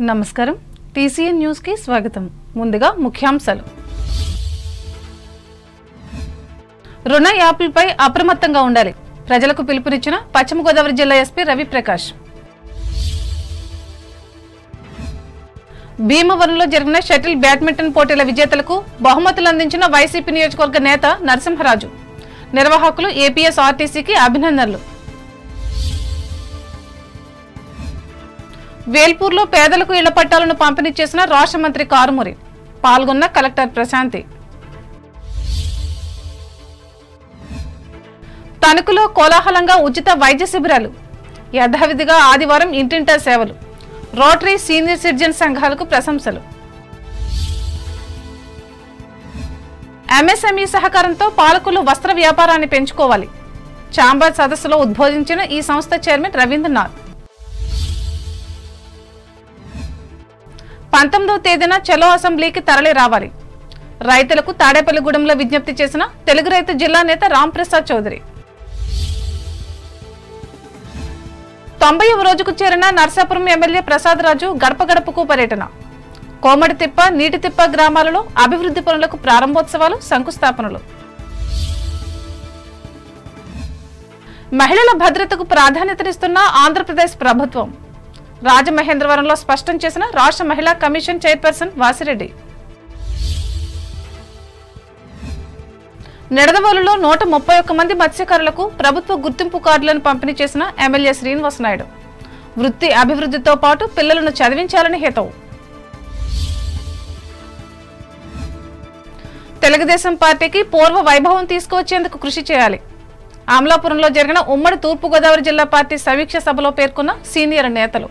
నమస్కారం TCN news కి స్వాగతం ముందుగా ముఖ్యాంశాలు రుణ యాప్లపై అప్రమత్తంగా ఉండాలి ప్రజలకు పిలుపునిచ్చిన పశ్చిమ గోదావరి జిల్లా ఎస్పీ రవిప్రకాష్ భీమవరంలో జరిగిన షటిల్ బ్యాడ్మింటన్ పోటీల విజేతలకు బహుమతులు అందించిన వైసీపీ నియోజకవర్గ నేత నరసింహరాజు నిర్వాహకులు ఏపీఎస్ ఆర్టీసీకి అభినందనలు వేల్పూర్లో పేదలకు ఇళ్ల పట్టాలను పంపిణీ చేసిన రాష్ట్ర మంత్రి కారుమూరి పాల్గొన్న కలెక్టర్ ప్రశాంతి తణుకులో కోలాహలంగా ఉచిత వైద్య శిబిరాలు యథావిధిగా ఆదివారం ఇంటింటా సేవలు రోటరీ సీనియర్ సిటిజన్ సంఘాలకు ప్రశంసలు ఎంఎస్ఎంఈ సహకారంతో పాలకులు వస్త్ర వ్యాపారాన్ని పెంచుకోవాలి చాంబర్ సదస్సులో ఉద్బోధించిన ఈ సంస్థ చైర్మన్ రవీంద్రనాథ్ పంతొమ్మిదవ తేదీన చలో అసెంబ్లీకి తరలి రావాలి రైతులకు తాడేపల్లిగూడెంలో విజ్ఞప్తి చేసిన తెలుగు రైతు జిల్లా నేత రాంప్రసాద్ చౌదరి తొంభైవ రోజుకు చేరిన నర్సాపురం ఎమ్మెల్యే ప్రసాద్ రాజు గడప గడపకు పర్యటన కోమడి తిప్ప నీటి తిప్ప గ్రామాలలో అభివృద్ధి పనులకు ప్రారంభోత్సవాలు శంకుస్థాపనలు మహిళల భద్రతకు ప్రాధాన్యతనిస్తున్న ఆంధ్రప్రదేశ్ ప్రభుత్వం రాజమహేంద్రవరంలో స్పష్టం చేసిన రాష్ట్ర మహిళా కమిషన్ చైర్పర్సన్ వాసిరెడ్డి నిడదవోలులో నూట ముప్పై ఒక్క మంది మత్స్యకారులకు ప్రభుత్వ గుర్తింపు కార్డులను పంపిణీ చేసిన ఎమ్మెల్యే శ్రీనివాస్ నాయుడు వృత్తి అభివృద్ధితో పాటు పిల్లలను చదివించాలని హితవు తెలుగుదేశం పార్టీకి పూర్వ వైభవం తీసుకువచ్చేందుకు కృషి చేయాలి అమలాపురంలో జరిగిన ఉమ్మడి తూర్పుగోదావరి జిల్లా పార్టీ సమీక్ష సభలో పేర్కొన్న సీనియర్ నేతలు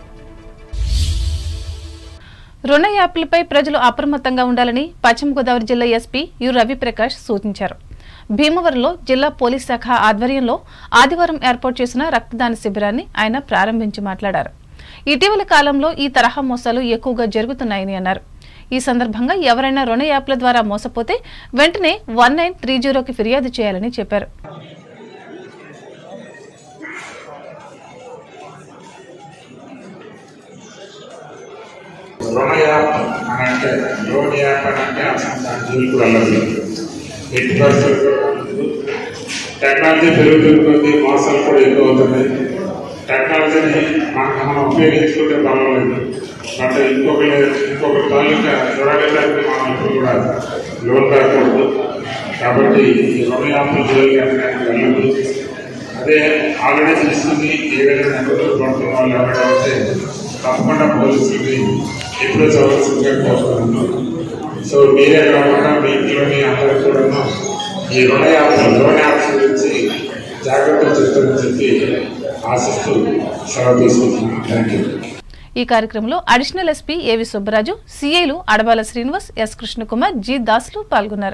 రుణ యాప్లపై ప్రజలు అప్రమత్తంగా ఉండాలని పశ్చిమ గోదావరి జిల్లా ఎస్పీ యు రవిప్రకాష్ సూచించారు భీమవరంలో జిల్లా పోలీస్ శాఖ ఆధ్వర్యంలో ఆదివారం ఏర్పాటు చేసిన రక్తదాన శిబిరాన్ని ఆయన ప్రారంభించి మాట్లాడారు ఇటీవల కాలంలో ఈ తరహా మోసాలు ఎక్కువగా జరుగుతున్నాయని అన్నారు ఈ సందర్భంగా ఎవరైనా రుణ యాప్ల ద్వారా మోసపోతే వెంటనే వన్ నైన్ త్రీ జీరోకి ఫిర్యాదు చేయాలని చెప్పారు రుణ యాప్ అని అంటే లోన్ యాప్ అని అంటే అసలు దాని జోలికి వెళ్ళదు ఎట్టి పరిస్థితుల్లో వెళ్ళదు. టెక్నాలజీ పెరుగుతున్న కొద్దీ మోసాలు కూడా ఎక్కువ అవుతున్నాయి టెక్నాలజీని మనకు మనం ఉపయోగించుకుంటే పర్వాలేదు బట్ ఇంకొకరి ఇంకొకరి తాలూకా చూడగలడానికి మనం ఇప్పుడు కూడా లోన్ రాకూడదు కాబట్టి ఈ రుణ యాప్ల జోలికి వెళ్ళడానికి వెళ్ళదు అదే ఆల్రెడీ తీసుకుని ఏ విధంగా ఇబ్బందులు పడుతున్న వాళ్ళు ఎవరైనా ఉంటే తప్పకుండా పోలీసులకి ఎప్పుడో చదవాల్సిందిగా కోరుతున్నాను సో మీరే కాకుండా మీ ఇంట్లోని అందరూ కూడా ఈ రుణ యాప్స్ లోన్ యాప్స్ గురించి జాగ్రత్తలు చెప్తారని చెప్పి ఆశిస్తూ సెలవు తీసుకుంటున్నాను థ్యాంక్ యూ ఈ కార్యక్రమంలో అడిషనల్ ఎస్పీ ఏవి సుబ్బరాజు సిఐలు అడబాల శ్రీనివాస్ ఎస్ కృష్ణకుమార్ జి దాసులు పాల్గొన్నారు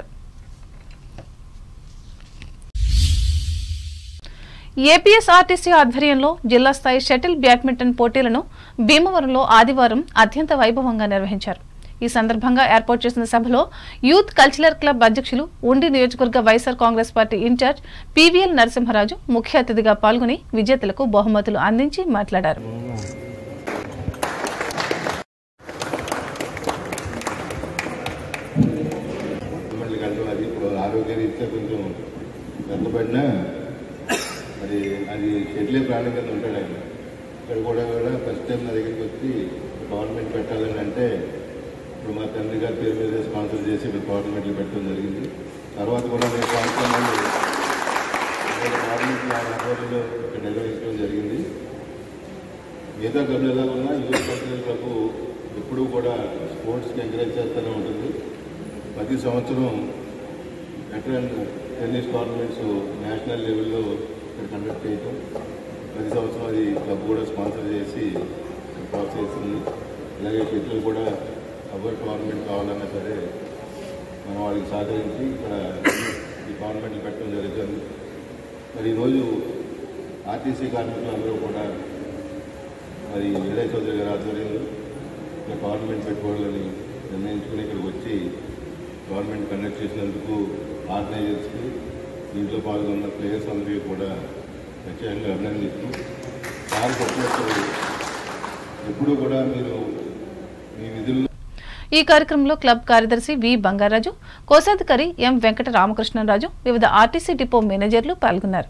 ఏపీఎస్ఆర్టీసీ ఆధ్వర్యంలో జిల్లా స్థాయి షటిల్ బ్యాడ్మింటన్ పోటీలను భీమవరంలో ఆదివారం అత్యంత వైభవంగా నిర్వహించారు ఈ సందర్భంగా ఏర్పాటు చేసిన సభలో యూత్ కల్చరల్ క్లబ్ అధ్యక్షులు ఉండి నియోజకవర్గ YSR Congress party incharge PVL Narasimharaju ముఖ్య అతిథిగా పాల్గొని విజేతలకు బహుమతులు అందించి మాట్లాడారు మళ్ళీ కలడం అది ఇప్పుడు ఆరోగ్యరీత్యా కొంచెం వెంటబడినా మరి అది షెడ్లే ప్రాణం కింద ఉంటాడు ఆయన ఇక్కడ కూడా కూడా ఫస్ట్ టైం నా దగ్గరికి వచ్చి గవర్నమెంట్ పెట్టాలని అంటే ఇప్పుడు మా తండ్రి గారి పేరు మీద స్పాన్సర్ చేసి ఇప్పుడు గవర్నమెంట్లో పెట్టడం జరిగింది తర్వాత కూడా నేను సంవత్సరం గవర్నమెంట్ ఆధ్వర్యంలో ఇక్కడ నిర్వహించడం జరిగింది మిగతా క్లబ్లు ఎలా ఉన్నా యూత్ కల్చరల్ క్లబ్ ఎప్పుడూ కూడా స్పోర్ట్స్కి ఎంకరేజ్ చేస్తూనే ఉంటుంది ప్రతి సంవత్సరం వెటరన్ టెన్నిస్ టోర్నమెంట్స్ నేషనల్ లెవెల్లో ఇక్కడ కండక్ట్ చేయటం ప్రతి సంవత్సరం అది క్లబ్ కూడా స్పాన్సర్ చేసి ప్రోత్సహిస్తుంది అలాగే షెటిల్ కూడా కబర్ టోర్నమెంట్ కావాలన్నా సరే మనం వాళ్ళకి సహకరించి ఇక్కడ ఈ టోర్నమెంట్లు పెట్టడం జరుగుతుంది మరి ఈరోజు ఆర్టీసీ కార్మికులు అందరూ కూడా మరి విజయ్ చౌదరి గారి ఆధ్వర్యంలో ఇక్కడ గవర్నమెంట్ పెట్టుకోవాలని నిర్ణయించుకుని ఇక్కడికి వచ్చి గవర్నమెంట్ కండక్ట్ చేసినందుకు ఆర్గనైజర్స్కి దీంట్లో పాల్గొన్న ప్లేయర్స్ అందరికీ కూడా ప్రత్యేకంగా అభినందిస్తూ సార్ చెప్పినట్టు ఎప్పుడూ కూడా మీరు ఈ విధుల్లో ఈ కార్యక్రమంలో క్లబ్ కార్యదర్శి వి బంగారాజు కోశాధికారి ఎం వెంకట రామకృష్ణరాజు వివిధ ఆర్టీసీ డిపో మేనేజర్లు పాల్గొన్నారు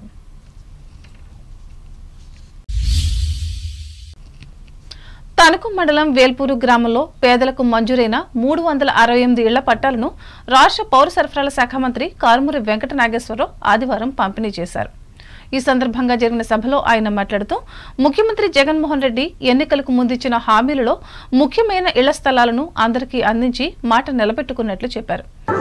తణుకు మండలం వేల్పూరు గ్రామంలో పేదలకు మంజూరైన మూడు వందల అరవై ఎనిమిది ఇళ్ల పట్టాలను రాష్ట్ర పౌర సరఫరాల శాఖ మంత్రి కారుమూరి వెంకట నాగేశ్వరరావు ఆదివారం పంపిణీ చేశారు ఈ సందర్భంగా జరిగిన సభలో ఆయన మాట్లాడుతూ ముఖ్యమంత్రి జగన్మోహన్ రెడ్డి ఎన్నికలకు ముందిచ్చిన హామీలలో ముఖ్యమైన ఇళ్ల స్థలాలను అందరికీ అందించి మాట నిలబెట్టుకున్నట్లు చెప్పారు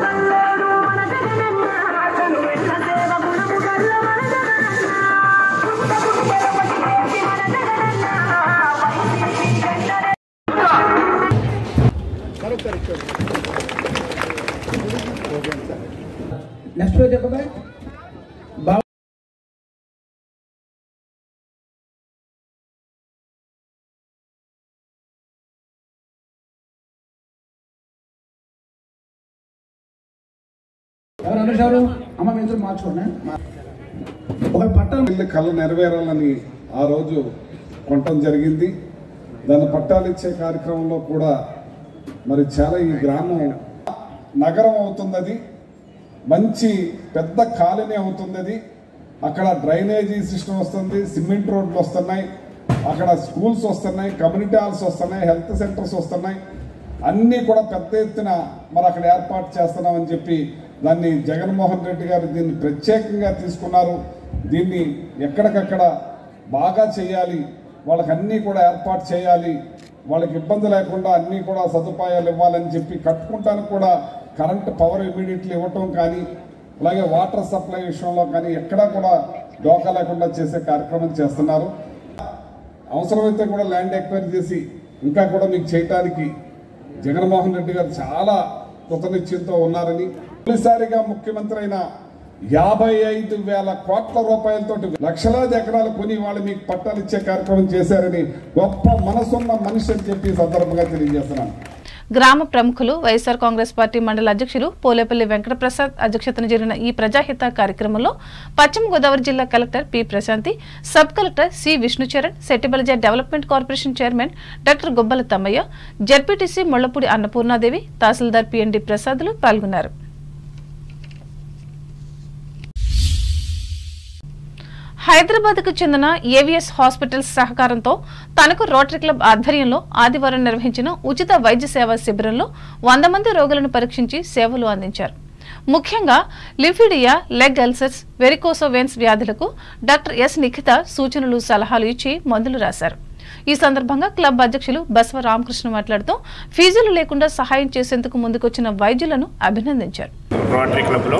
నెక్స్ట్ పేజ్ చెప్పగా బాబు ఎవరు అనుషారు అమ్మ మీ ఇద్దరు మార్చుకోండి ఒక పట్టాలు వీళ్ళ కళ నెరవేరాలని ఆ రోజు కొనటం జరిగింది దాన్ని పట్టాలు ఇచ్చే కార్యక్రమంలో కూడా మరి చాలా ఈ గ్రామం నగరం అవుతుంది అది మంచి పెద్ద కాలనీ అవుతుంది అది అక్కడ డ్రైనేజీ సిస్టమ్ వస్తుంది సిమెంట్ రోడ్లు వస్తున్నాయి అక్కడ స్కూల్స్ వస్తున్నాయి కమ్యూనిటీ హాల్స్ వస్తున్నాయి హెల్త్ సెంటర్స్ వస్తున్నాయి అన్నీ కూడా పెద్ద ఎత్తున మరి అక్కడ ఏర్పాటు చేస్తున్నామని చెప్పి దాన్ని జగన్మోహన్ రెడ్డి గారు దీన్ని ప్రత్యేకంగా తీసుకున్నారు దీన్ని ఎక్కడికక్కడ బాగా చేయాలి వాళ్ళకి అన్నీ కూడా ఏర్పాటు చేయాలి వాళ్ళకి ఇబ్బంది లేకుండా అన్నీ కూడా సదుపాయాలు ఇవ్వాలని చెప్పి కట్టుకుంటానికి కూడా కరెంట్ పవర్ ఇమీడియట్లీ ఇవ్వటం కానీ అలాగే వాటర్ సప్లై విషయంలో కానీ ఎక్కడా కూడా డోకా లేకుండా చేసే కార్యక్రమం చేస్తున్నారు అవసరమైతే కూడా ల్యాండ్ ఎక్వైరీ చేసి ఇంకా కూడా మీకు చేయటానికి జగన్మోహన్ రెడ్డి గారు చాలా కృతనిశ్చయంతో ఉన్నారని తొలిసారిగా ముఖ్యమంత్రి అయిన యాభై ఐదు వేల కోట్ల రూపాయలతోటి లక్షలాది ఎకరాలు కొని వాళ్ళు మీకు పట్టాలు ఇచ్చే కార్యక్రమం చేశారని గొప్ప మనసున్న మనిషి అని చెప్పి ఈ సందర్భంగా తెలియజేస్తున్నాను గ్రామ ప్రముఖులు వైఎస్ఆర్ కాంగ్రెస్ పార్టీ మండల అధ్యక్షులు పోలేపల్లి వెంకటప్రసాద్ అధ్యక్షతన జరిగిన ఈ ప్రజాహిత కార్యక్రమంలో పశ్చిమ గోదావరి జిల్లా collector P Prashanti sub collector C Vishnucharan Settibalija development corporation chairman doctor Gobbala Tammayya ZPTC Mullapudi Annapurnadevi తహసీల్దార్ పిఎన్డి ప్రసాద్లు పాల్గొన్నారు హైదరాబాద్ కు చెందిన ఏవిఎస్ హాస్పిటల్స్ సహకారంతో తనకు రోటరీ క్లబ్ ఆధ్వర్యంలో ఆదివారం నిర్వహించిన ఉచిత వైద్య సేవా శిబిరంలో వంద మంది రోగులను పరీక్షించి సేవలు అందించారు ముఖ్యంగా లిఫిడియా లెగ్ అల్సర్స్ వెరికోసోవెన్స్ వ్యాధులకు డాక్టర్ ఎస్ నిఖిత సూచనలు సలహాలు ఇచ్చి మందులు రాశారు ఈ సందర్భంగా క్లబ్ అధ్యక్షులు బసవ రామకృష్ణ మాట్లాడుతూ ఫీజులు లేకుండా సహాయం చేసేందుకు ముందుకొచ్చిన వైద్యులను అభినందించారు రోటరీ క్లబ్లో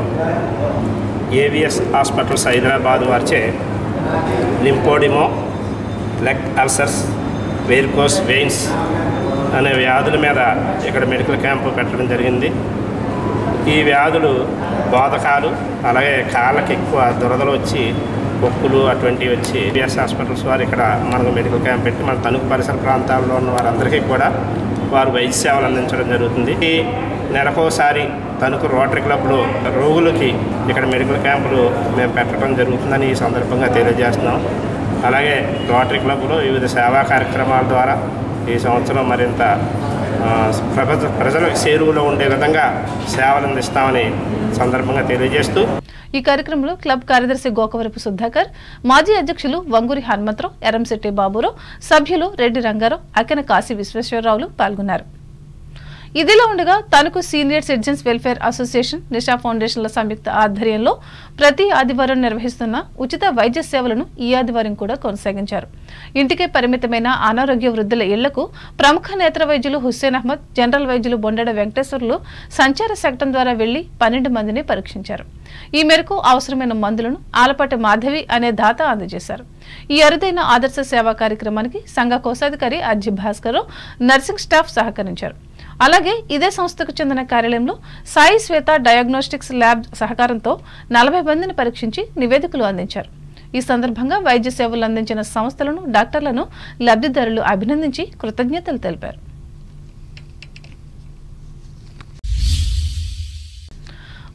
ఏవిఎస్ హాస్పిటల్స్ హైదరాబాద్ వారిచే lymphoedema leg ulcers varicose veins అనే వ్యాధుల మీద ఇక్కడ మెడికల్ క్యాంపు పెట్టడం జరిగింది ఈ వ్యాధులు బోధకాలు అలాగే కాళ్ళకి ఎక్కువ దురదలు వచ్చి పొక్కులు అటువంటివి వచ్చి ఏవిఎస్ హాస్పిటల్స్ వారు ఇక్కడ మనకు మెడికల్ క్యాంప్ పెట్టి మన తణుకు పరిసర ప్రాంతాల్లో ఉన్న వారందరికీ కూడా వారు వైద్య సేవలు అందించడం జరుగుతుంది ఈ నెలకోసారి తణుకు రోటరీ క్లబ్లో రోగులకి ఇక్కడ మెడికల్ క్యాంపులు మేము పెట్టడం జరుగుతుందని ఈ సందర్భంగా తెలియజేస్తున్నాం అలాగే రోటరీ క్లబ్లో వివిధ సేవా కార్యక్రమాల ద్వారా ఈ సంవత్సరం మరింత ఆ, ప్రజ ప్రజలకు చేరువలో ఉండే విధంగా సేవలు అందిస్తామని సందర్భంగా తెలియజేస్తూ ఈ కార్యక్రమంలో క్లబ్ కార్యదర్శి గోకవరపు సుధాకర్ మాజీ అధ్యక్షులు వంగూరి హనుమంతరావు ఎరంశెట్టి బాబురావు సభ్యులు రెడ్డి రంగారావు అకెన కాశీ విశ్వేశ్వరరావులు పాల్గొన్నారు ఇదిలా ఉండగా Tanuku senior citizens welfare association Nisha ఫౌండేషన్ల సంయుక్త ఆధ్వర్యంలో ప్రతి ఆదివారం నిర్వహిస్తున్న ఉచిత వైద్య సేవలను ఈ ఆదివారం కూడా కొనసాగించారు ఇంటికే పరిమితమైన అనారోగ్య వృద్ధుల ఇళ్లకు ప్రముఖ నేత్ర వైద్యులు హుస్సేన్ అహ్మద్ జనరల్ వైద్యులు బొండెడ వెంకటేశ్వర్లు సంచార శకటం ద్వారా వెళ్లి పన్నెండు మందిని పరీక్షించారు ఈ మేరకు అవసరమైన మందులను ఆలపాటి మాధవి అనే దాత అందజేశారు ఈ అరుదైన ఆదర్శ సేవా కార్యక్రమానికి సంఘ కోశాధికారి అజ్జి భాస్కర్ నర్సింగ్ స్టాఫ్ సహకరించారు అలాగే ఇదే సంస్థకు చెందిన కార్యాలయంలో సాయి శ్వేత డయాగ్నోస్టిక్స్ ల్యాబ్ సహకారంతో నలభై మందిని పరీక్షించి నివేదికలు అందించారు ఈ సందర్భంగా వైద్య సేవలు అందించిన సంస్థలను డాక్టర్లను లబ్ధిదారులు అభినందించి కృతజ్ఞతలు తెలిపారు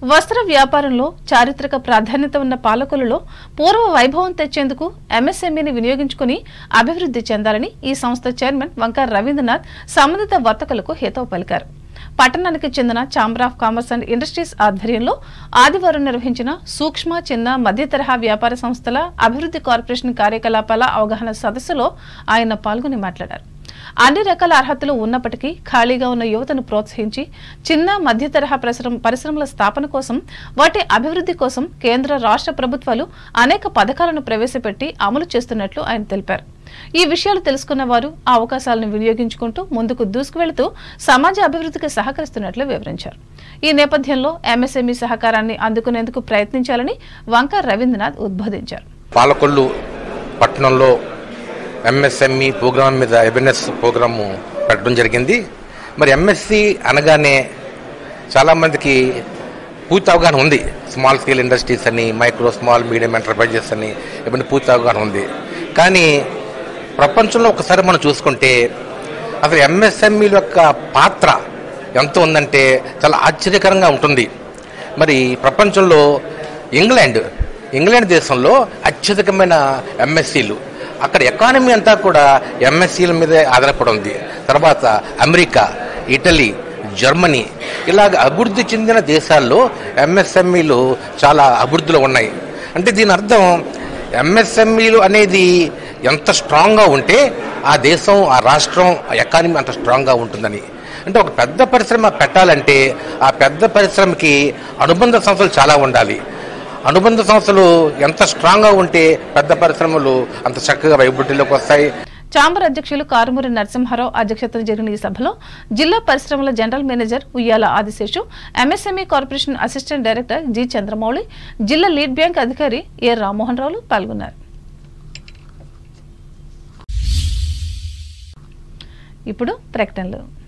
వస్త్ర వ్యాపారంలో చారిత్రక ప్రాధాన్యత ఉన్న పాలకులలో పూర్వ వైభవం తెచ్చేందుకు ఎంఎస్ఎంఈని వినియోగించుకుని అభివృద్ధి చెందాలని ఈ సంస్థ చైర్మన్ వంకార్ రవీంద్రనాథ్ సంబంధిత వర్తకులకు హితవు పలికారు పట్టణానికి చెందిన chamber of commerce and industries ఆధ్వర్యంలో ఆదివారం నిర్వహించిన సూక్ష్మ చిన్న మధ్య తరహా వ్యాపార సంస్థల అభివృద్ధి కార్పొరేషన్ కార్యకలాపాల అవగాహన సదస్సులో ఆయన పాల్గొని మాట్లాడారు అన్ని రకాల అర్హతలు ఉన్నప్పటికీ ఖాళీగా ఉన్న యువతను ప్రోత్సహించి చిన్న మధ్య తరహా పరిశ్రమ పరిశ్రమల స్థాపన కోసం వాటి అభివృద్ధి కోసం కేంద్ర రాష్ట్ర ప్రభుత్వాలు అనేక పథకాలను ప్రవేశపెట్టి అమలు చేస్తున్నట్లు ఆయన తెలిపారు ఈ విషయాలు తెలుసుకున్న వారు ఆ అవకాశాలను వినియోగించుకుంటూ ముందుకు దూసుకువెళుతూ సమాజ అభివృద్ధికి సహకరిస్తున్నట్లు వివరించారు ఈ నేపథ్యంలో ఎంఎస్ఎంఈ సహకారాన్ని అందుకునేందుకు ప్రయత్నించాలని వంక రవీంద్రనాథ్ ఉద్బోధించారు పాలకొల్లు పట్టణంలో ఎంఎస్ఎంఈ ప్రోగ్రాం మీద అవేర్నెస్ ప్రోగ్రాము పెట్టడం జరిగింది మరి ఎంఎస్సి అనగానే చాలామందికి పూర్తి అవగాహన ఉంది స్మాల్ స్కేల్ ఇండస్ట్రీస్ అని మైక్రో స్మాల్ మీడియం ఎంటర్ప్రైజెస్ అని ఇవన్నీ పూర్తి అవగాహన ఉంది కానీ ప్రపంచంలో ఒకసారి మనం చూసుకుంటే అసలు ఎంఎస్ఎంఈల యొక్క పాత్ర ఎంత ఉందంటే చాలా ఆశ్చర్యకరంగా ఉంటుంది మరి ప్రపంచంలో ఇంగ్లాండ్ ఇంగ్లాండ్ దేశంలో అత్యధికమైన ఎంఎస్సీలు అక్కడ ఎకానమీ అంతా కూడా ఎంఎస్సీల మీదే ఆధారపడి ఉంది తర్వాత అమెరికా ఇటలీ జర్మనీ ఇలాగ అభివృద్ధి చెందిన దేశాల్లో ఎంఎస్ఎంఈలు చాలా అభివృద్ధిలో ఉన్నాయి అంటే దీని అర్థం ఎంఎస్ఎంఈలు అనేది ఎంత స్ట్రాంగ్గా ఉంటే ఆ దేశం ఆ రాష్ట్రం ఆ ఎకానమీ అంత స్ట్రాంగ్గా ఉంటుందని అంటే ఒక పెద్ద పరిశ్రమ పెట్టాలంటే ఆ పెద్ద పరిశ్రమకి అనుబంధ సంస్థలు చాలా ఉండాలి అనుబంధ సంస్థలు ఎంత స్ట్రాంగ్గా ఉంటే పెద్ద పరిశ్రమలు అంత చక్కగా వైబుద్ధిలోకి వస్తాయి చాంబర్ అధ్యక్షులు కారుమూరి నరసింహారావు అధ్యక్షతన జరిగిన ఈ సభలో జిల్లా పరిశ్రమల general manager Uyyala Adiseshu MSME corporation assistant director G Chandramouli జిల్లా లీడ్ బ్యాంక్ అధికారి ఏ రామ్మోహన్ రావులు పాల్గొన్నారు ఇప్పుడు ప్రకటనలు